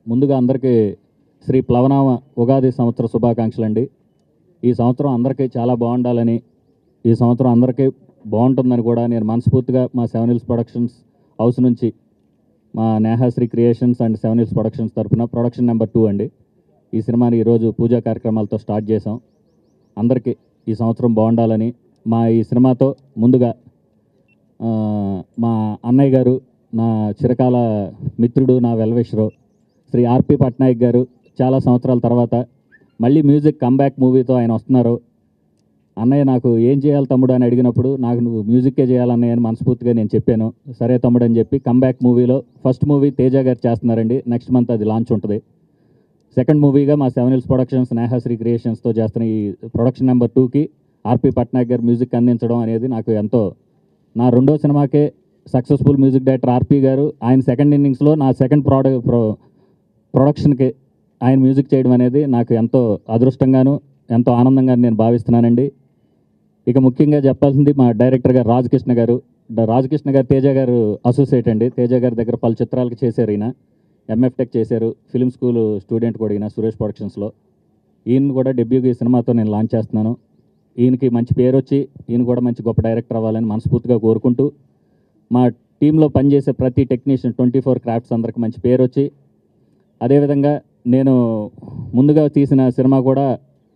ముందుగా అందరికీ శ్రీ ప్లవనామ ఉగాది సంవత్సర శుభాకాంక్షలు అండి ఈ సంవత్సరం అందరికీ చాలా బాగుండాలని ఈ సంవత్సరం అందరికీ బాగుంటుందని కూడా నేను మనస్ఫూర్తిగా మా సెవెన్ హిల్స్ ప్రొడక్షన్స్ హౌస్ నుంచి మా Nehashree creations and seven hills productions తరపున ప్రొడక్షన్ నెంబర్ టూ అండి ఈ సినిమాని ఈరోజు పూజా కార్యక్రమాలతో స్టార్ట్ చేసాం అందరికీ ఈ సంవత్సరం బాగుండాలని మా ఈ సినిమాతో ముందుగా ఆ, మా అన్నయ్య గారు నా చిరకాల మిత్రుడు నా వెల్విషరు శ్రీ ఆర్పి పట్నాయక్ గారు చాలా సంవత్సరాల తర్వాత మళ్ళీ మ్యూజిక్ కంబ్యాక్ మూవీతో ఆయన వస్తున్నారు అన్నయ్య నాకు ఏం చేయాలి తమ్ముడు అని అడిగినప్పుడు నాకు నువ్వు మ్యూజిక్కే చేయాలన్నయ్య అని మనస్ఫూర్తిగా నేను చెప్పాను సరే తమ్ముడు అని చెప్పి కంబ్యాక్ మూవీలో ఫస్ట్ మూవీ తేజ గారు చేస్తున్నారండి నెక్స్ట్ మంత్ అది లాంచ్ ఉంటుంది సెకండ్ మూవీగా మా సెవెన్ హిల్స్ ప్రొడక్షన్స్ నేహాశ్రీ క్రియేషన్స్తో చేస్తున్న ఈ ప్రొడక్షన్ నెంబర్ టూకి ఆర్పి పట్నాయక్ గారు మ్యూజిక్ అందించడం అనేది నాకు ఎంతో నా రెండో సినిమాకే సక్సెస్ఫుల్ మ్యూజిక్ డైరెక్టర్ ఆర్పి గారు ఆయన సెకండ్ ఇన్నింగ్స్లో నా సెకండ్ ప్రోడక్ట్ ప్రో ప్రొడక్షన్కి ఆయన మ్యూజిక్ చేయడం అనేది నాకు ఎంతో అదృష్టంగాను ఎంతో ఆనందంగా నేను భావిస్తున్నానండి ఇక ముఖ్యంగా చెప్పాల్సింది మా డైరెక్టర్ గారు రాజకృష్ణ గారు డ- రాజకృష్ణ గారు తేజ గారు అసోసియేట్ అండి తేజ గారి దగ్గర పలు చిత్రాలకు చేశారు ఈయన ఎంఎఫ్ టెక్ చేశారు ఫిల్మ్ స్కూల్ స్టూడెంట్ కూడా ఈయన సురేష్ ప్రొడక్షన్స్లో ఈయన కూడా డెబ్యూగా ఈ సినిమాతో నేను లాంచ్ చేస్తున్నాను ఈయనకి మంచి పేరు వచ్చి ఈయన కూడా మంచి గొప్ప డైరెక్టర్ అవ్వాలని మనస్ఫూర్తిగా కోరుకుంటూ మా టీంలో పనిచేసే ప్రతి టెక్నీషియన్ ట్వంటీ ఫోర్ క్రాఫ్ట్స్ అందరికి మంచి పేరు వచ్చి అదేవిధంగా నేను ముందుగా తీసిన సినిమా కూడా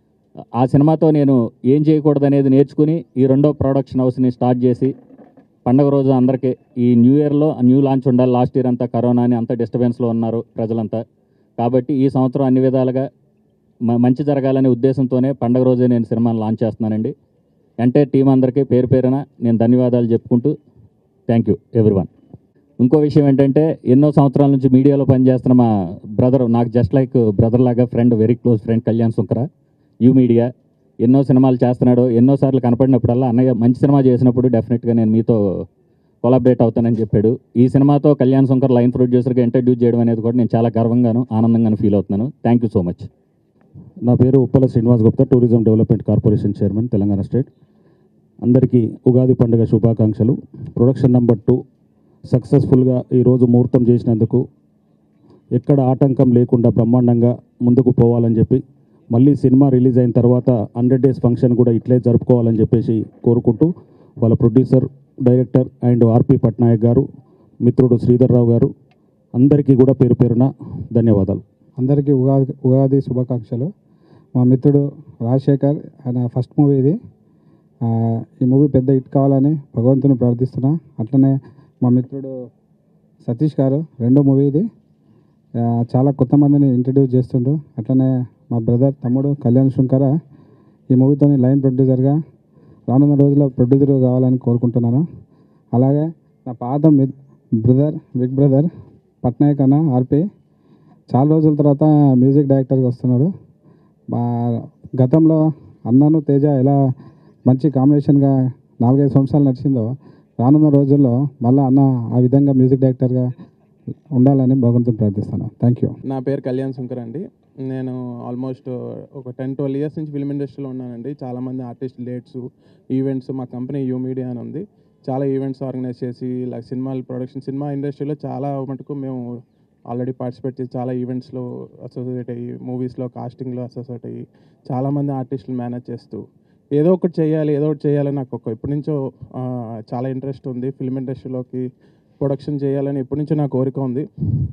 ఆ సినిమాతో నేను ఏం చేయకూడదు అనేది నేర్చుకుని ఈ రెండో ప్రొడక్షన్ హౌస్ని స్టార్ట్ చేసి పండగ రోజు అందరికీ ఈ న్యూ ఇయర్లో న్యూ లాంచ్ ఉండాలి లాస్ట్ ఇయర్ అంతా కరోనా అని అంత డిస్టర్బెన్స్లో ఉన్నారు ప్రజలంతా కాబట్టి ఈ సంవత్సరం అన్ని విధాలుగా మ- మంచి జరగాలనే ఉద్దేశంతోనే పండగ రోజే నేను సినిమాని లాంచ్ చేస్తున్నానండి ఎంటైర్ టీం అందరికీ పేరు పేరున నేను ధన్యవాదాలు చెప్పుకుంటూ థ్యాంక్ యూ ఎవ్రీవన్ ఇంకో విషయం ఏంటంటే ఎన్నో సంవత్సరాల నుంచి మీడియాలో పనిచేస్తున్న మా బ్రదర్ నాకు జస్ట్ లైక్ బ్రదర్ లాగా friend very close friend Kalyan Sunkara U media ఎన్నో సినిమాలు చేస్తున్నాడు ఎన్నోసార్లు కనపడినప్పుడల్లా అన్నయ్య మంచి సినిమా చేసినప్పుడు డెఫినెట్గా నేను మీతో కొలాబరేట్ అవుతానని చెప్పాడు ఈ సినిమాతో కళ్యాణ్ శంకర్ లైన్ ప్రొడ్యూసర్గా ఇంట్రడ్యూస్ చేయడం అనేది కూడా నేను చాలా గర్వంగాను ఆనందంగాను ఫీల్ అవుతున్నాను థ్యాంక్ యూ సో మచ్ నా పేరు Uppala Srinivas Gupta tourism development corporation chairman Telangana state అందరికీ ఉగాది పండుగ శుభాకాంక్షలు ప్రొడక్షన్ నెంబర్ టూ సక్సెస్ఫుల్గా ఈరోజు ముహూర్తం చేసినందుకు ఎక్కడ ఆటంకం లేకుండా బ్రహ్మాండంగా ముందుకు పోవాలని చెప్పి మళ్ళీ సినిమా రిలీజ్ అయిన తర్వాత హండ్రెడ్ డేస్ ఫంక్షన్ కూడా ఇట్లే జరుపుకోవాలని చెప్పేసి కోరుకుంటూ వాళ్ళ producer director and R P Patnaik గారు మిత్రుడు శ్రీధర్ రావు గారు అందరికీ కూడా పేరు పేరున ధన్యవాదాలు అందరికీ ఉగాది ఉగాది శుభాకాంక్షలు మా మిత్రుడు రాజశేఖర్ ఆయన ఫస్ట్ మూవీ ఇది ఆ, ఈ మూవీ పెద్ద హిట్ కావాలని భగవంతుని ప్రార్థిస్తున్నా అట్లనే మా మిత్రుడు సతీష్ గారు రెండో మూవీ ఇది ఆ, చాలా కొత్త మందిని ఇంట్రడ్యూస్ చేస్తుండ్రు అట్లనే మా బ్రదర్ తమ్ముడు కళ్యాణ్ శంకర ఈ మూవీతో లైన్ ప్రొడ్యూసర్గా రానున్న రోజుల్లో ప్రొడ్యూసర్ కావాలని కోరుకుంటున్నాను అలాగే నా పాత మిత్ బ్రదర్ బిగ్ బ్రదర్ పట్నాయక్ అన్న ఆర్పి చాలా రోజుల తర్వాత మ్యూజిక్ డైరెక్టర్గా వస్తున్నాడు మా గతంలో అన్నను తేజ ఎలా మంచి కాంబినేషన్గా నాలుగైదు సంవత్సరాలు నడిచిందో రానున్న రోజుల్లో మళ్ళీ అన్న ఆ విధంగా మ్యూజిక్ డైరెక్టర్గా ఉండాలని భగవంతుని ప్రార్థిస్తాను థ్యాంక్ యూ నా పేరు కళ్యాణ్ శంకర్ అండి నేను ఆల్మోస్ట్ ఒక టెన్ ట్వెల్వ్ ఇయర్స్ నుంచి ఫిల్మ్ ఇండస్ట్రీలో ఉన్నానండి చాలామంది ఆర్టిస్ట్ లేట్స్ ఈవెంట్స్ మా కంపెనీ యూ మీడియా అని ఉంది చాలా ఈవెంట్స్ ఆర్గనైజ్ చేసి ఇలా సినిమాల ప్రొడక్షన్ సినిమా ఇండస్ట్రీలో చాలా మటుకు మేము ఆల్రెడీ పార్టిసిపేట్ చేసి చాలా ఈవెంట్స్లో అసోసియేట్ అయ్యి మూవీస్లో కాస్టింగ్లో అసోసియేట్ అయ్యి చాలామంది ఆర్టిస్టులు మేనేజ్ చేస్తూ ఏదో ఒకటి చేయాలి ఏదో ఒకటి చేయాలని నాకు ఒక ఎప్పటి నుంచో ఆ, చాలా ఇంట్రెస్ట్ ఉంది ఫిల్మ్ ఇండస్ట్రీలోకి ప్రొడక్షన్ చేయాలని ఎప్పటి నుంచో నా కోరిక ఉంది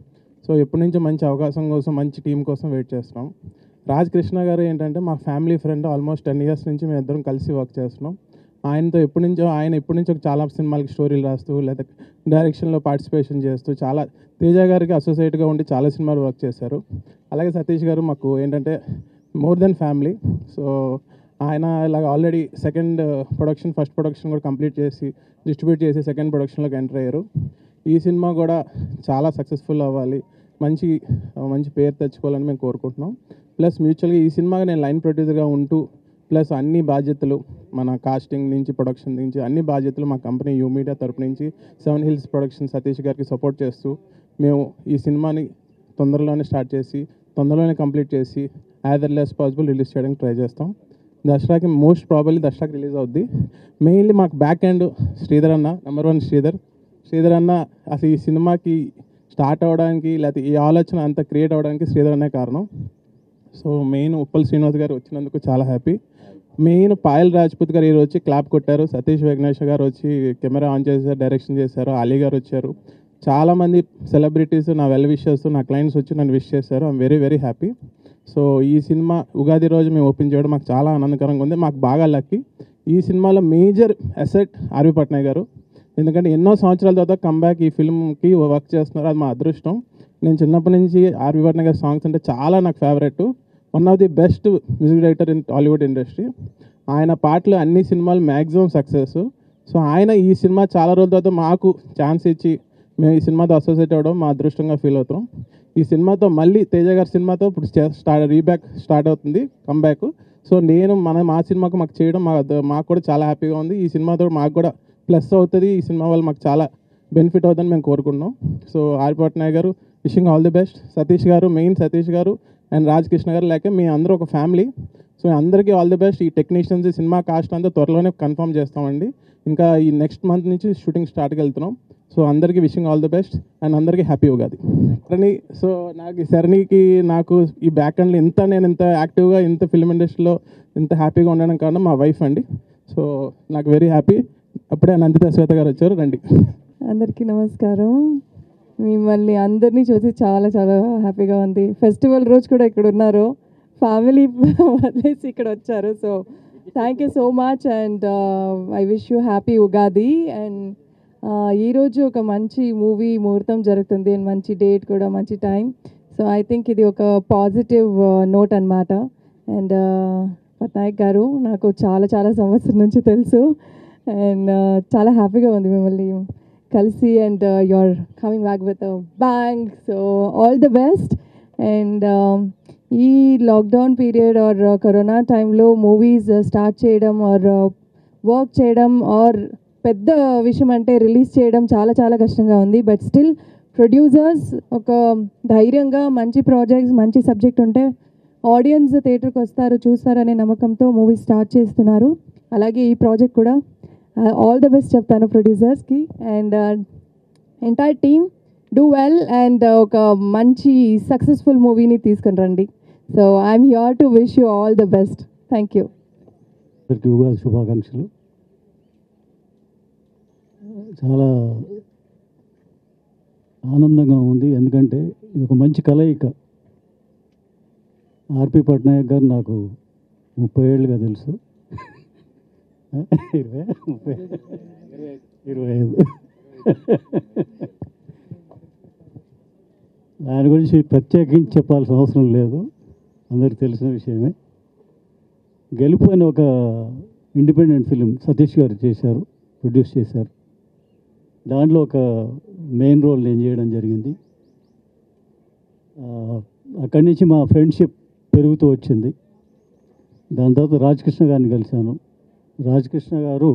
సో ఎప్పటి నుంచో మంచి అవకాశం కోసం మంచి టీం కోసం వెయిట్ చేస్తున్నాం రాజ్ కృష్ణ గారు ఏంటంటే మా family friend almost ten years నుంచి మేము ఇద్దరం కలిసి వర్క్ చేస్తున్నాం ఆయనతో ఎప్పటి నుంచో ఆయన ఎప్పటి నుంచో చాలా సినిమాలకి స్టోరీలు రాస్తూ లేదా డైరెక్షన్లో పార్టిసిపేషన్ చేస్తూ చాలా తేజ గారికి అసోసియేట్గా ఉండి చాలా సినిమాలు వర్క్ చేశారు అలాగే సతీష్ గారు మాకు ఏంటంటే మోర్ దెన్ ఫ్యామిలీ సో ఆయన ఇలాగ already second production first production కూడా కంప్లీట్ చేసి డిస్ట్రిబ్యూట్ చేసి సెకండ్ ప్రొడక్షన్లోకి ఎంటర్ అయ్యారు ఈ సినిమా కూడా చాలా సక్సెస్ఫుల్ అవ్వాలి మంచి మంచి పేరు తెచ్చుకోవాలని మేము కోరుకుంటున్నాం ప్లస్ మ్యూచువల్గా ఈ సినిమాగా నేను లైన్ ప్రొడ్యూసర్గా ఉంటూ ప్లస్ అన్ని బాధ్యతలు మన కాస్టింగ్ నుంచి ప్రొడక్షన్ నుంచి అన్ని బాధ్యతలు మా కంపెనీ యూ మీడియా తరపు నుంచి సెవెన్ హిల్స్ ప్రొడక్షన్ సతీష్ గారికి సపోర్ట్ చేస్తూ మేము ఈ సినిమాని తొందరలోనే స్టార్ట్ చేసి తొందరలోనే కంప్లీట్ చేసి as early as possible release చేయడానికి ట్రై చేస్తాం దసరాకి మోస్ట్ ప్రాబబ్లీ దసరాకి రిలీజ్ అవుద్ది మెయిన్లీ మాకు బ్యాక్ ఎండ్ శ్రీధర్ అన్న నెంబర్ వన్ శ్రీధర్ శ్రీధర్ అన్న అసలు ఈ సినిమాకి స్టార్ట్ అవ్వడానికి లేకపోతే ఈ ఆలోచన అంత క్రియేట్ అవ్వడానికి శ్రీధర్ అనే కారణం సో మెయిన్ ఉప్పల్ శ్రీనివాస్ గారు వచ్చినందుకు చాలా హ్యాపీ మెయిన్ పాయల్ రాజ్పూత్ గారు ఈరోజు వచ్చి క్లాప్ కొట్టారు సతీష్ విఘ్నేష్ గారు వచ్చి కెమెరా ఆన్ చేశారు డైరెక్షన్ చేశారు అలీ గారు వచ్చారు చాలామంది సెలబ్రిటీస్ నా వెల్ విషర్స్ నా క్లయింట్స్ వచ్చి నన్ను విష్ చేశారు I'm very very happy so ఈ సినిమా ఉగాది రోజు మేము ఓపెన్ చేయడం మాకు చాలా ఆనందకరంగా ఉంది మాకు బాగా లక్కీ ఈ సినిమాలో మేజర్ అసెట్ ఆర్వి పట్నాయక్ గారు ఎందుకంటే ఎన్నో సంవత్సరాల తర్వాత కంబ్యాక్ ఈ ఫిల్మ్కి వర్క్ చేస్తున్నారు అది మా అదృష్టం నేను చిన్నప్పటి నుంచి ఆర్వి పట్నాయక్ గారి సాంగ్స్ అంటే చాలా నాకు favourite one of the best music director in Tollywood industry ఆయన పాటలు అన్ని సినిమాలు మ్యాక్సిమం సక్సెస్ సో ఆయన ఈ సినిమా చాలా రోజుల తర్వాత మాకు ఛాన్స్ ఇచ్చి మేము ఈ సినిమాతో అసోసియేట్ అవ్వడం మా అదృష్టంగా ఫీల్ అవుతాం ఈ సినిమాతో మళ్ళీ తేజ గారి సినిమాతో ఇప్పుడు స్టార్ట్ రీబ్యాక్ స్టార్ట్ అవుతుంది కంబ్యాక్ సో నేను మన మా సినిమాకు మాకు చేయడం మా మాకు కూడా చాలా హ్యాపీగా ఉంది ఈ సినిమాతో మాకు కూడా ప్లస్ అవుతుంది ఈ సినిమా వల్ల మాకు చాలా బెనిఫిట్ అవుతుందని మేము కోరుకుంటున్నాం సో ఆర్ పట్నాయక్ గారు wishing all the best Satish గారు మెయిన్ సతీష్ గారు అండ్ రాజ్ కృష్ణ గారు లేక మీ అందరూ ఒక ఫ్యామిలీ సో అందరికీ ఆల్ ది బెస్ట్ ఈ టెక్నీషియన్స్ సినిమా కాస్ట్ అంతా త్వరలోనే కన్ఫర్మ్ చేస్తామండి ఇంకా ఈ నెక్స్ట్ మంత్ నుంచి షూటింగ్ స్టార్ట్కి వెళ్తున్నాం సో అందరికీ wishing all the best and అందరికీ హ్యాపీ ఉగాది శరణి సో నాకు ఈ శరణికి నాకు ఈ బ్యాక్ అండ్లో ఇంత నేను ఇంత యాక్టివ్గా ఇంత ఫిల్మ్ ఇండస్ట్రీలో ఇంత హ్యాపీగా ఉండడం కారణం మా వైఫ్ అండి సో నాకు వెరీ హ్యాపీ అప్పుడే నందిత శ్వేత గారు వచ్చారు రండి అందరికీ నమస్కారం మిమ్మల్ని అందరినీ చూసి చాలా చాలా హ్యాపీగా ఉంది ఫెస్టివల్ రోజు కూడా ఇక్కడ ఉన్నారు ఫ్యామిలీ వదిలేసి ఇక్కడ వచ్చారు so thank you so much and I wish you happy Ugadi and ఈరోజు ఒక మంచి మూవీ ముహూర్తం జరుగుతుంది అండ్ మంచి డేట్ కూడా మంచి టైం సో ఐ థింక్ ఇది ఒక పాజిటివ్ నోట్ అన్నమాట అండ్ పట్నాయక్ గారు నాకు చాలా చాలా సంవత్సరం నుంచి తెలుసు అండ్ చాలా హ్యాపీగా ఉంది మిమ్మల్ని కలిసి and your coming back with bang so all the best and ఈ లాక్డౌన్ పీరియడ్ ఆర్ కరోనా టైంలో మూవీస్ స్టార్ట్ చేయడం ఆర్ వర్క్ చేయడం ఆర్ పెద్ద విషయం అంటే రిలీజ్ చేయడం చాలా చాలా కష్టంగా ఉంది బట్ స్టిల్ ప్రొడ్యూసర్స్ ఒక ధైర్యంగా మంచి ప్రాజెక్ట్స్ మంచి సబ్జెక్ట్ ఉంటే ఆడియన్స్ థియేటర్కి వస్తారు చూస్తారనే నమ్మకంతో మూవీ స్టార్ట్ చేస్తున్నారు అలాగే ఈ ప్రాజెక్ట్ కూడా ఆల్ ద బెస్ట్ చెప్తాను ప్రొడ్యూసర్స్కి and entire team do well and ఒక మంచి సక్సెస్ఫుల్ మూవీని తీసుకుని రండి so I'm here to wish you all the best thank you అందరికీ ఉగాది శుభాకాంక్షలు చాలా ఆనందంగా ఉంది ఎందుకంటే ఇది ఒక మంచి కలయిక ఆర్పి పట్నాయక్ గారు నాకు ముప్పై ఏళ్ళుగా తెలుసు ఇరవై ముప్పై ఇరవై ఐదు దాని గురించి ప్రత్యేకించి చెప్పాల్సిన అవసరం లేదు అందరికీ తెలిసిన విషయమే గెలుపు అని ఒక ఇండిపెండెంట్ ఫిలిం సతీష్ గారు చేశారు ప్రొడ్యూస్ చేశారు దాంట్లో ఒక మెయిన్ రోల్ నేను చేయడం జరిగింది ఆ, అక్కడి నుంచి మా ఫ్రెండ్షిప్ పెరుగుతూ వచ్చింది దాని తర్వాత రాజకృష్ణ గారిని కలిశాను రాజకృష్ణ గారు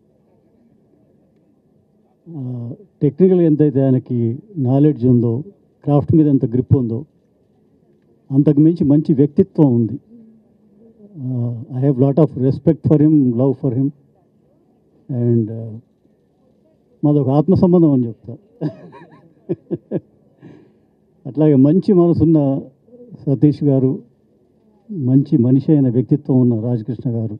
టెక్నికల్గా ఎంతైతే ఆయనకి నాలెడ్జ్ ఉందో క్రాఫ్ట్ మీద ఎంత గ్రిప్ ఉందో అంతకు మించి మంచి వ్యక్తిత్వం ఉంది I have lot of respect for him love for him and మాది ఒక ఆత్మ సంబంధం అని చెప్తా అట్లాగే మంచి మనసున్న సతీష్ గారు మంచి మనిషి అయిన వ్యక్తిత్వం ఉన్న రాజకృష్ణ గారు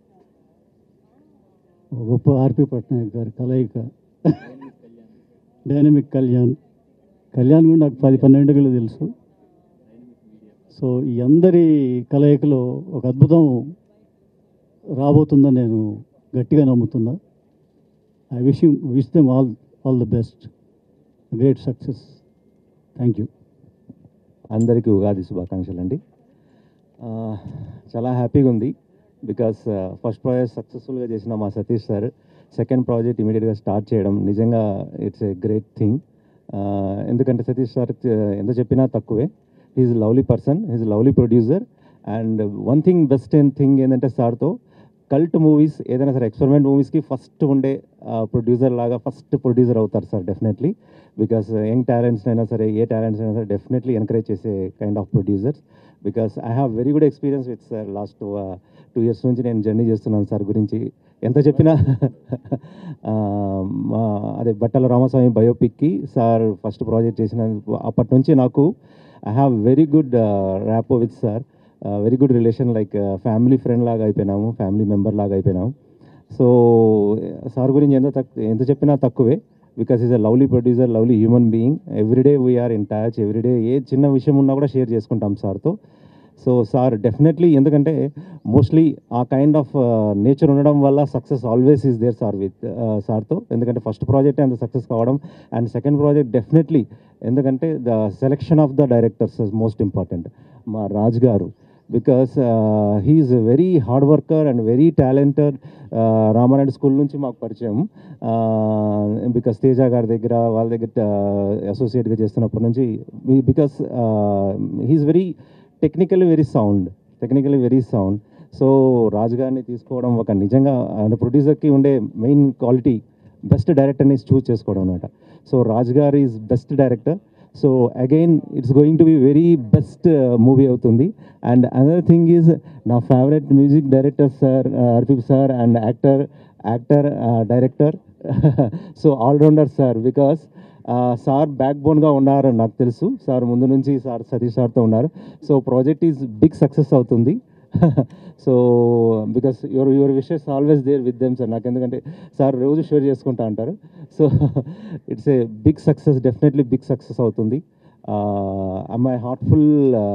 ఒక గొప్ప ఆర్పి పట్నాయక్ గారి కలయిక డైనమిక్ కళ్యాణ్ కళ్యాణ్ కూడా నాకు పది పన్నెండుగులు తెలుసు సో ఈ అందరి కలయికలో ఒక అద్భుతం రాబోతుందని నేను గట్టిగా నమ్ముతున్నా I wish wish them all all the best great success thank you అందరికీ ఉగాది శుభాకాంక్షలు అండి ఆ, చాలా హ్యాపీగా ఉంది బికాస్ ఫస్ట్ ప్రాజెక్ట్ సక్సెస్ఫుల్గా చేసిన మా సతీష్ సార్ సెకండ్ ప్రాజెక్ట్ ఇమీడియట్గా స్టార్ట్ చేయడం నిజంగా ఇట్స్ ఏ గ్రేట్ థింగ్ ఎందుకంటే సతీష్ సార్ ఎంత చెప్పినా తక్కువే is lovely person is lovely producer and one thing best thing ఏంటంటే సార్తో కల్ట్ మూవీస్ ఏదైనా సరే ఎక్స్పెరిమెంట్ మూవీస్కి ఫస్ట్ ఉండే ప్రొడ్యూసర్ లాగా ఫస్ట్ ప్రొడ్యూసర్ అవుతారు sir definitely because young talents అయినా సరే ఏ టాలెంట్స్ అయినా సరే డెఫినెట్లీ ఎంకరేజ్ చేసే kind of producers because I have very good experience with sir last two years నుంచి నేను జర్నీ చేస్తున్నాను సార్ గురించి ఎంత చెప్పినా ఆ, మా అదే బట్టల రామస్వామి బయోపిక్కి సార్ ఫస్ట్ ప్రాజెక్ట్ చేసిన అప్పటి నుంచి నాకు I have very good rapport with sir very good relation like family friend లాగా అయిపోయినాము ఫ్యామిలీ మెంబర్ లాగా అయిపోయినాము సో సార్ గురించి ఎంత తక్కువ ఎంత చెప్పినా తక్కువే because is a lovely producer lovely human being everyday we're in touch everyday ఏ చిన్న విషయం ఉన్నా కూడా షేర్ చేసుకుంటాం సార్తో సో సార్ డెఫినెట్లీ ఎందుకంటే మోస్ట్లీ ఆ కైండ్ ఆఫ్ నేచర్ ఉండడం వల్ల success always is there sir with సార్తో ఎందుకంటే ఫస్ట్ ప్రాజెక్ట్ అంత సక్సెస్ కావడం అండ్ సెకండ్ ప్రాజెక్ట్ డెఫినెట్లీ ఎందుకంటే the selection of the directors is most important మా రాజ్ గారు because he's very hard worker and very talented Ramanaidu school నుంచి మాకు పరిచయం బికాస్ తేజ గారి దగ్గర వాళ్ళ దగ్గర అసోసియేట్గా చేస్తున్నప్పటి నుంచి because he's very technically very sound technically very sound so Raju గారిని తీసుకోవడం ఒక నిజంగా ప్రొడ్యూసర్కి ఉండే మెయిన్ క్వాలిటీ బెస్ట్ డైరెక్టర్ని చూస్ చేసుకోవడం అనమాట సో రాజ్ గారు is best director so again it's going to be very best movie అవుతుంది అండ్ అనదర్ థింగ్ ఈజ్ నా favourite music director sir R P sir and actor actor director so allrounder sir because sir back బోన్గా ఉన్నారు నాకు తెలుసు sir ముందు నుంచి sir Satish సార్తో ఉన్నారు so project is big success అవుతుంది so because your your wishes always there with them sir నాకు ఎందుకంటే సార్ రోజు షేర్ చేసుకుంటా అంటారు so it's a big success definitely big success అవుతుంది మై హార్ట్ఫుల్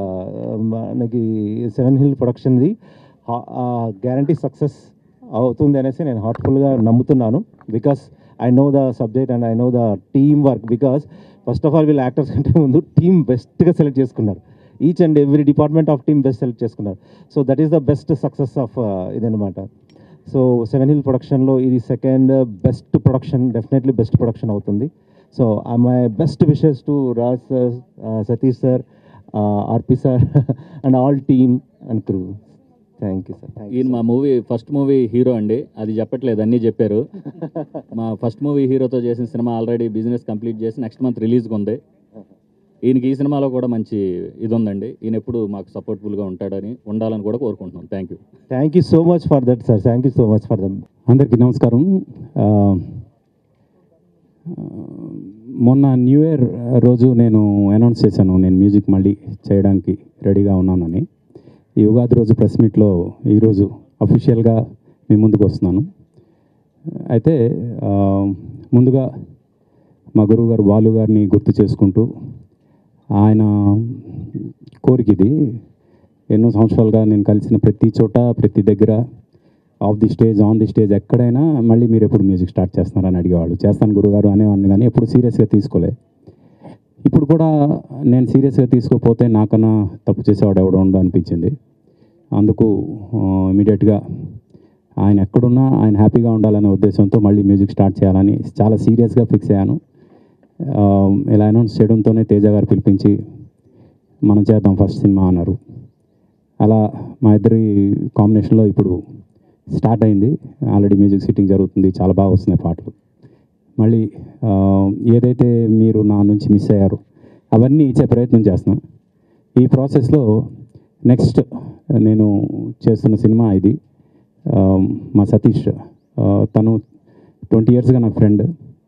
మనకి సెవెన్ హిల్ ప్రొడక్షన్ది గ్యారంటీ సక్సెస్ అవుతుంది అనేసి నేను హార్ట్ఫుల్గా నమ్ముతున్నాను because I know the subject and I know the team work because first of all వీళ్ళు యాక్టర్స్ కంటే ముందు టీమ్ బెస్ట్గా సెలెక్ట్ చేసుకున్నారు each and every department of team best select చేసుకున్నారు so that is the best success of ఇదనమాట so seven hill ప్రొడక్షన్లో ఇది second best production definitely best production అవుతుంది so my best wishes to Raj sir Satish sir R P sir and all team and crew thank you sir thank ఈయన మా movie first movie hero అండి అది చెప్పట్లేదు అన్నీ చెప్పారు మా ఫస్ట్ మూవీ హీరోతో చేసిన సినిమా ఆల్రెడీ బిజినెస్ కంప్లీట్ చేసి నెక్స్ట్ మంత్ రిలీజ్గా ఉంది ఈయనకి ఈ సినిమాలో కూడా మంచి ఇది ఉందండి ఈయన ఎప్పుడు మాకు సపోర్ట్ఫుల్గా ఉంటాడని ఉండాలని కూడా కోరుకుంటున్నాం thank you thank you so much for that sir thank you so much for them అందరికీ నమస్కారం ఆ, మొన్న న్యూ ఇయర్ రోజు నేను అనౌన్స్ చేశాను నేను మ్యూజిక్ మళ్ళీ చేయడానికి రెడీగా ఉన్నానని ఈ ఉగాది రోజు ప్రెస్ మీట్లో ఈరోజు అఫీషియల్గా మీ ముందుకు వస్తున్నాను అయితే ఆ, ముందుగా మా గురువు గారు బాలు గారిని గుర్తు చేసుకుంటూ ఆయన కోరిక ఇది ఎన్నో సంవత్సరాలుగా నేను కలిసిన ప్రతి చోట ప్రతి దగ్గర off the stage on the stage ఎక్కడైనా మళ్ళీ మీరు ఎప్పుడు మ్యూజిక్ స్టార్ట్ చేస్తున్నారని అడిగేవాళ్ళు చేస్తాను గురుగారు అనేవాడిని కానీ ఎప్పుడు సీరియస్గా తీసుకోలే ఇప్పుడు కూడా నేను సీరియస్గా తీసుకోకపోతే నాకన్నా తప్పు చేసేవాడు ఎవడో ఉండో అనిపించింది అందుకు ఇమీడియట్గా ఆయన ఎక్కడున్నా ఆయన హ్యాపీగా ఉండాలనే ఉద్దేశంతో మళ్ళీ మ్యూజిక్ స్టార్ట్ చేయాలని చాలా సీరియస్గా ఫిక్స్ అయ్యాను ఆ, ఇలా అనౌన్స్ చేయడంతోనే తేజ గారు పిలిపించి మనం చేద్దాం ఫస్ట్ సినిమా అన్నారు అలా మా ఇద్దరి కాంబినేషన్లో ఇప్పుడు స్టార్ట్ అయింది ఆల్రెడీ మ్యూజిక్ సిట్టింగ్ జరుగుతుంది చాలా బాగా వస్తున్నాయి పాటలు మళ్ళీ ఆ, ఏదైతే మీరు నా నుంచి మిస్ అయ్యారో అవన్నీ ఇచ్చే ప్రయత్నం చేస్తున్నాను ఈ ప్రాసెస్లో నెక్స్ట్ నేను చేస్తున్న సినిమా ఇది ఆ, మా సతీష్ ఆ, తను ట్వంటీ ఇయర్స్గా నా ఫ్రెండ్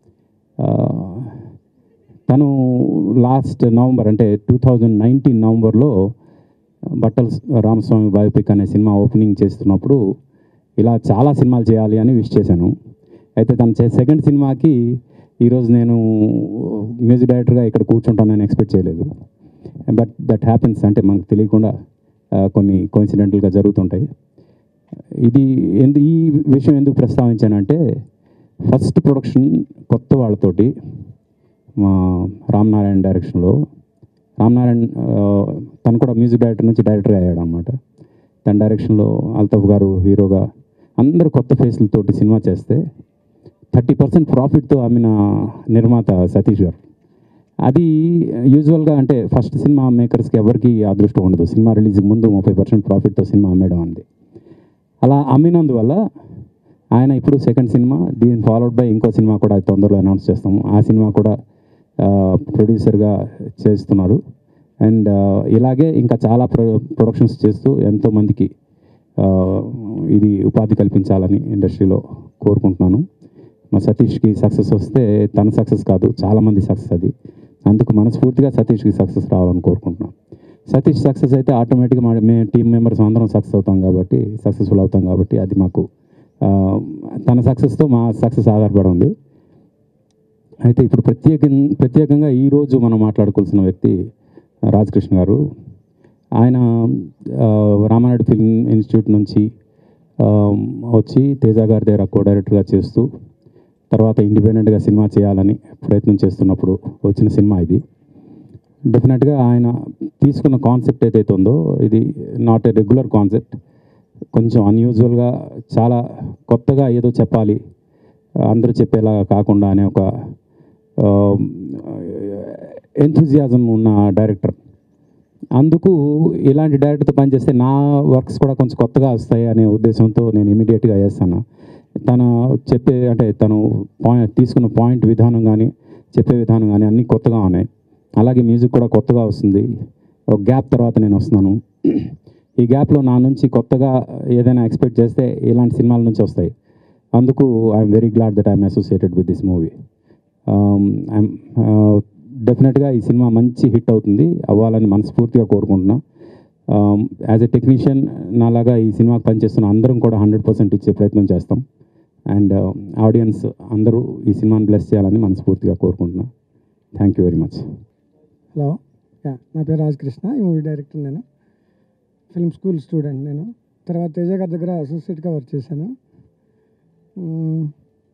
తను లాస్ట్ నవంబర్ అంటే టూ థౌజండ్ నైన్టీన్ నవంబర్లో బట్టల రామస్వామి బయోపిక్ అనే సినిమా ఓపెనింగ్ చేస్తున్నప్పుడు ఇలా చాలా సినిమాలు చేయాలి అని విష్ చేశాను అయితే తను చే సెకండ్ సినిమాకి ఈరోజు నేను మ్యూజిక్ డైరెక్టర్గా ఇక్కడ కూర్చుంటానని ఎక్స్పెక్ట్ చేయలేదు బట్ దట్ హ్యాపెన్స్ అంటే మనకు తెలియకుండా ఆ, కొన్ని కోయిన్సిడెంటల్గా జరుగుతుంటాయి ఇది ఎందు ఈ విషయం ఎందుకు ప్రస్తావించానంటే ఫస్ట్ ప్రొడక్షన్ కొత్త వాళ్ళతోటి మా రామ్ నారాయణ డైరెక్షన్లో రామ్ నారాయణ ఆ, తను కూడా మ్యూజిక్ డైరెక్టర్ నుంచి డైరెక్టర్ అయ్యాడు అనమాట తన డైరెక్షన్లో అల్తఫ్ గారు హీరోగా అందరు కొత్త ఫేస్లతోటి సినిమా చేస్తే థర్టీ పర్సెంట్ ప్రాఫిట్తో అమ్మిన నిర్మాత సతీష్ గారు అది యూజువల్గా అంటే ఫస్ట్ సినిమా మేకర్స్కి ఎవరికి అదృష్టం ఉండదు సినిమా రిలీజ్కి ముందు ముప్పై పర్సెంట్ ప్రాఫిట్తో సినిమా అమ్మేయడం అంది అలా అమ్మినందువల్ల ఆయన ఇప్పుడు సెకండ్ సినిమా దీని ఫాలోడ్ బై ఇంకో సినిమా కూడా తొందరలో అనౌన్స్ చేస్తాము ఆ సినిమా కూడా ప్రొడ్యూసర్గా చేస్తున్నారు అండ్ ఇలాగే ఇంకా చాలా ప్రొ ప్రొడక్షన్స్ చేస్తూ ఎంతోమందికి ఆ, ఇది ఉపాధి కల్పించాలని ఇండస్ట్రీలో కోరుకుంటున్నాను మా సతీష్కి సక్సెస్ వస్తే తన సక్సెస్ కాదు చాలామంది సక్సెస్ అది అందుకు మనస్ఫూర్తిగా సతీష్కి సక్సెస్ రావాలని కోరుకుంటున్నాను సతీష్ సక్సెస్ అయితే ఆటోమేటిక్గా మా మేము టీం మెంబర్స్ అందరం సక్సెస్ అవుతాం కాబట్టి సక్సెస్ఫుల్ అవుతాం కాబట్టి అది మాకు ఆ, తన సక్సెస్తో మా సక్సెస్ ఆధారపడి ఉంది అయితే ఇప్పుడు ప్రత్యేక ప్రత్యేకంగా ఈరోజు మనం మాట్లాడుకోవాల్సిన వ్యక్తి రాజకృష్ణ గారు ఆయన ఆ, రామానాయుడు ఫిల్మ్ ఇన్స్టిట్యూట్ నుంచి ఆ, వచ్చి తేజ గారి దగ్గర కో డైరెక్టర్గా చేస్తూ తర్వాత ఇండిపెండెంట్గా సినిమా చేయాలని ప్రయత్నం చేస్తున్నప్పుడు వచ్చిన సినిమా ఇది డెఫినెట్గా ఆయన తీసుకున్న కాన్సెప్ట్ ఏదైతే ఉందో ఇది నాట్ ఏ రెగ్యులర్ కాన్సెప్ట్ కొంచెం అన్యూజువల్గా చాలా కొత్తగా ఏదో చెప్పాలి అందరూ చెప్పేలా కాకుండా అనే ఒక ఎంథుజియాజం ఉన్న డైరెక్టర్ అందుకు ఇలాంటి డైరెక్టర్తో పనిచేస్తే నా వర్క్స్ కూడా కొంచెం కొత్తగా వస్తాయి అనే ఉద్దేశంతో నేను ఇమీడియట్గా చేస్తాను తను చెప్పే అంటే తను పాయింట్ తీసుకున్న పాయింట్ విధానం కానీ చెప్పే విధానం కానీ అన్నీ కొత్తగా ఉన్నాయి అలాగే మ్యూజిక్ కూడా కొత్తగా వస్తుంది ఒక గ్యాప్ తర్వాత నేను వస్తున్నాను ఈ గ్యాప్లో నా నుంచి కొత్తగా ఏదైనా ఎక్స్పెక్ట్ చేస్తే ఇలాంటి సినిమాల నుంచి వస్తాయి అందుకు I'm very glad that I'm associated with this movie I'm డెఫినెట్గా ఈ సినిమా మంచి హిట్ అవుతుంది అవ్వాలని మనస్ఫూర్తిగా కోరుకుంటున్నా యాజ్ ఎ టెక్నీషియన్ నాలాగా ఈ సినిమాకి పనిచేస్తున్న అందరం కూడా హండ్రెడ్ పర్సెంట్ ఇచ్చే ప్రయత్నం చేస్తాం అండ్ ఆడియన్స్ అందరూ ఈ సినిమాని బ్లెస్ చేయాలని మనస్ఫూర్తిగా కోరుకుంటున్నా thank you very much hello yeah నా పేరు రాజకృష్ణ ఈ మూవీ డైరెక్టర్ నేను ఫిల్మ్ స్కూల్ స్టూడెంట్ నేను తర్వాత తేజ గారి దగ్గర అసోసియేట్గా వర్క్ చేశాను మ్మ్.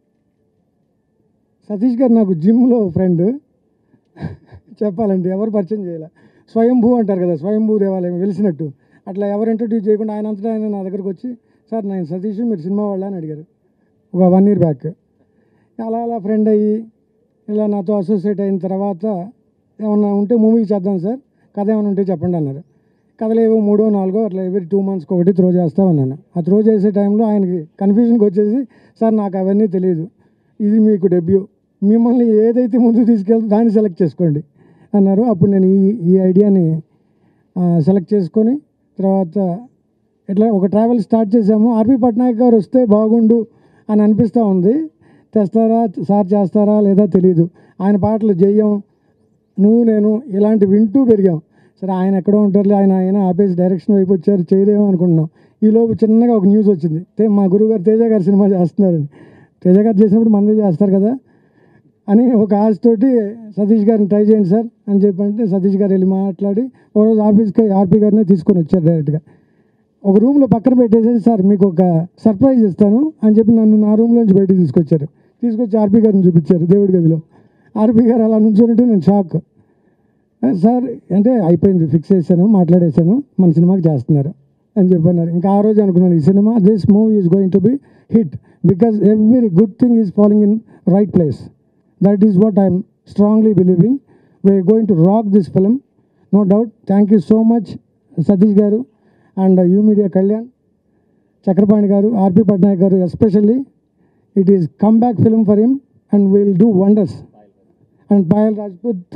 సతీష్ గారు నాకు జిమ్లో ఫ్రెండ్ చెప్పాలంటే ఎవరు పరిచయం చేయాలి స్వయంభూ అంటారు కదా స్వయంభూ దేవాలయం వెలిసినట్టు అట్లా ఎవరు ఇంట్రడ్యూస్ చేయకుండా ఆయన అంతటా ఆయన నా దగ్గరకు వచ్చి సార్ నేను సతీష్ మీరు సినిమా వాళ్ళ అని అడిగారు ఒక వన్ ఇయర్ బ్యాక్ అలా అలా ఫ్రెండ్ అయ్యి ఇలా నాతో అసోసియేట్ అయిన తర్వాత ఏమన్నా ఉంటే మూవీ చేద్దాం సార్ కథ ఏమైనా ఉంటే చెప్పండి అన్నారు కథలు ఏవో మూడో నాలుగో అట్లా ఎవరి టూ మంత్స్కి ఒకటి త్రో చేస్తా ఉన్నాను ఆ త్రో చేసే టైంలో ఆయనకి కన్ఫ్యూజన్కి వచ్చేసి సార్ నాకు అవన్నీ తెలియదు ఇది మీకు డెబ్యూ మిమ్మల్ని ఏదైతే ముందు తీసుకెళ్తే దాన్ని సెలెక్ట్ చేసుకోండి అన్నారు అప్పుడు నేను ఈ ఈ ఐడియాని సెలెక్ట్ చేసుకొని తర్వాత ఇట్లా ఒక ట్రావెల్ స్టార్ట్ చేసాము ఆర్పి పట్నాయక్ గారు వస్తే బాగుండు అని అనిపిస్తూ ఉంది తెస్తారా సార్ చేస్తారా లేదా తెలియదు ఆయన పాటలు జయ్యం నువ్వు నేను ఇలాంటి వింటూ పెరిగాం సరే ఆయన ఎక్కడో ఉంటారులే ఆయన ఆయన ఆపేసి డైరెక్షన్ వైపు వచ్చారు చేయలేమో అనుకుంటున్నాం ఈలోపు చిన్నగా ఒక న్యూస్ వచ్చింది తే- మా గురువుగారు తేజ గారు సినిమా చేస్తున్నారని తేజ గారు చేసినప్పుడు మనదే చేస్తారు కదా అని ఒక ఆశతోటి సతీష్ గారిని ట్రై చేయండి సార్ అని చెప్పంటే సతీష్ గారు వెళ్ళి మాట్లాడి ఒక రోజు ఆఫీస్కి ఆర్పీ గారిని తీసుకొని వచ్చారు డైరెక్ట్గా ఒక రూమ్లో పక్కన పెట్టేసేసి సార్ మీకు ఒక సర్ప్రైజ్ ఇస్తాను అని చెప్పి నన్ను నా రూమ్లోంచి బయటికి తీసుకొచ్చారు తీసుకొచ్చి ఆర్పీ గారిని చూపించారు దేవుడి గదిలో ఆర్పీ గారు అలా నుంచోనంటే నేను షాక్ సార్ అంటే అయిపోయింది ఫిక్స్ చేశాను మాట్లాడేశాను మన సినిమాకి చేస్తున్నారు అని చెప్పన్నారు ఇంకా ఆ రోజు అనుకున్నాను ఈ సినిమా this movie is going to be hit because every good thing is following in right place that is what I'm strongly believing we're going to rock this film no doubt thank you so much Satish గారు and U media Kalyan Chakrapani గారు R P Patnaik గారు especially it is come back film for him and will do wonders and Payal Rajput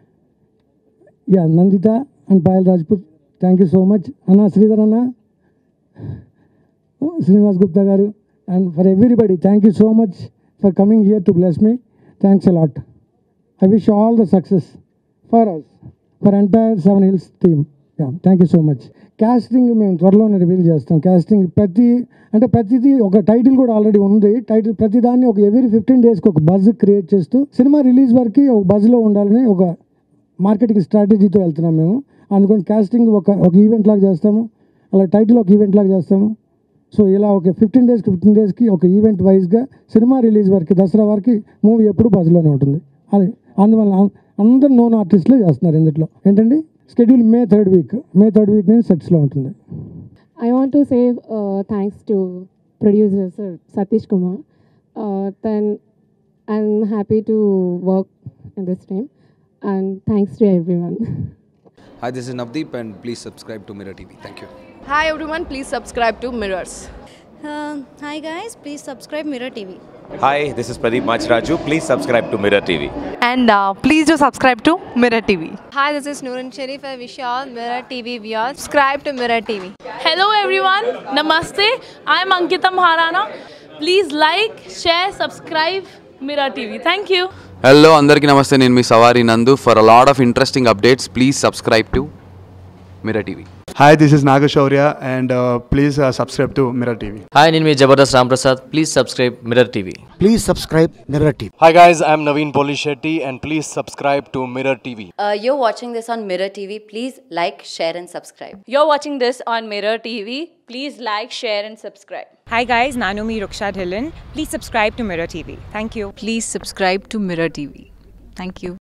yeah Nandita and Payal Rajput thank you so much అన్న శ్రీధర్ అన్న శ్రీనివాస్ గుప్తా గారు and for everybody thank you so much for coming here to bless me thanks a lot I wish all the success for us for entire seven hills team yeah thank you so much casting మేము త్వరలోనే reveal చేస్తాం casting ప్రతి అంటే ప్రతిదీ ఒక title కూడా already ఉంది title ప్రతి దాన్ని ఒక ఎవ్రీ ఫిఫ్టీన్ డేస్కి ఒక బజ్ క్రియేట్ చేస్తూ సినిమా రిలీజ్ వరకు ఒక బజ్లో ఉండాలని ఒక మార్కెటింగ్ స్ట్రాటజీతో వెళ్తున్నాం మేము అందుకని క్యాస్టింగ్ ఒక ఒక ఈవెంట్ లాగా చేస్తాము అలా టైటిల్ ఒక ఈవెంట్ లాగా చేస్తాము సో ఇలా ఒక ఫిఫ్టీన్ డేస్కి ఫిఫ్టీన్ డేస్కి ఒక ఈవెంట్ వైజ్గా సినిమా రిలీజ్ వరకు దసరా వరకు మూవీ ఎప్పుడు బజ్లోనే ఉంటుంది అది అందువల్ల అం- అందరు నోన్ ఆర్టిస్టులే చేస్తున్నారు ఇందులో ఏంటండి schedule May third week May third week నుంచి సెట్స్లో ఉంటుంది I want to say uh, thanks to producer Sir Satish Kumar. Uh, then I'm happy to work in this team, and thanks to everyone. Hi, this is Navdeep, and please subscribe to Mirror TV. Thank you. Hi everyone, please subscribe to Mirrors. Uh, hi guys, please subscribe Mirror TV. Hi, this is Pradeep Machraju. Please subscribe to Mirror TV. And uh, please do subscribe to Mirror TV. Hi, this is Noorun Sharif. I wish you all Mirror TV viewers subscribe to Mirror TV. Hello Hello everyone, Namaste. I'm Ankita Maharana. Please like, share, subscribe Mira TV. Thank you. Hello అందరికీ నమస్తే నేను మీ Savari Nandu for a lot of interesting updates please subscribe to Mirror TV Hi, this is Nagashaurya, and uh, please uh, subscribe to Mirror TV. Hi నేను మీ Jabardasth Ramprasad please subscribe Mirror TV Please subscribe Mirror TV. Hi guys, I'm Naveen Polishetty and please subscribe to Mirror TV. Uh, you're watching this on Mirror TV. Please like, share, and subscribe. You're watching this on Mirror TV. Please like, share, and subscribe. Hi guys, Nanumi Ruksha Dhillon. Please subscribe to Mirror TV. Thank you. Please subscribe to Mirror TV. Thank you.